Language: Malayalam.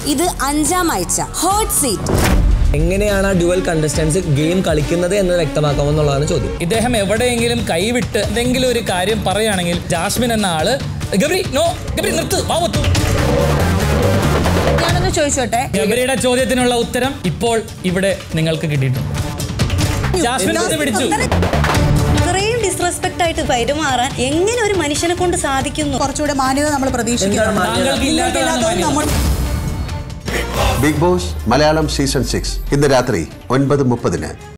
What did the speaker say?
ഇത് അഞ്ചാം ആഴ്ച ഹോട്ട് സീറ്റ് എങ്ങനെയാണ് ആ ഡ്യുവൽ കണ്ടസ്റ്റൻസ് ഗെയിം കളിക്കുന്നത് എന്ന് വ്യക്തമാക്കാമെന്നുള്ളതാണ് ചോദ്യം ഇദ്ദേഹം എവിടെയെങ്കിലും കൈവിട്ട് എന്തെങ്കിലും ഒരു കാര്യം പറയുകയാണെങ്കിൽ ജാസ്മിൻ എന്ന ആള് ഗബ്രി നോ ഗബ്രി നിർത്ത് വാവത്തു ഞാനൊന്ന് ചോദിച്ചോട്ടെ ഗബ്രിയുടെ ചോദ്യത്തിനുള്ള ഉത്തരം ഇപ്പോൾ ഇവിടെ നിങ്ങൾക്ക് കിട്ടിയിട്ടുണ്ട് ജാസ്മിൻ ഇത് പിടിച്ചു ഇത്രയും ഡിസ്റെസ്പെക്ട് ആയിട്ട് പെരുമാറാൻ എങ്ങനെ ഒരു മനുഷ്യനെ കൊണ്ട് സാധിക്കുന്നു കുറച്ചുകൂടെ മാന്യത നമ്മൾ പ്രതീക്ഷിക്കുന്നു താങ്കൾക്ക് ഇല്ലാത്തതാണ് നിങ്ങൾക്കില്ലാത്തത് നമ്മൾ Bigg Boss Malayalam season six ഇന്ന് രാത്രി ഒൻപത് മുപ്പതിന്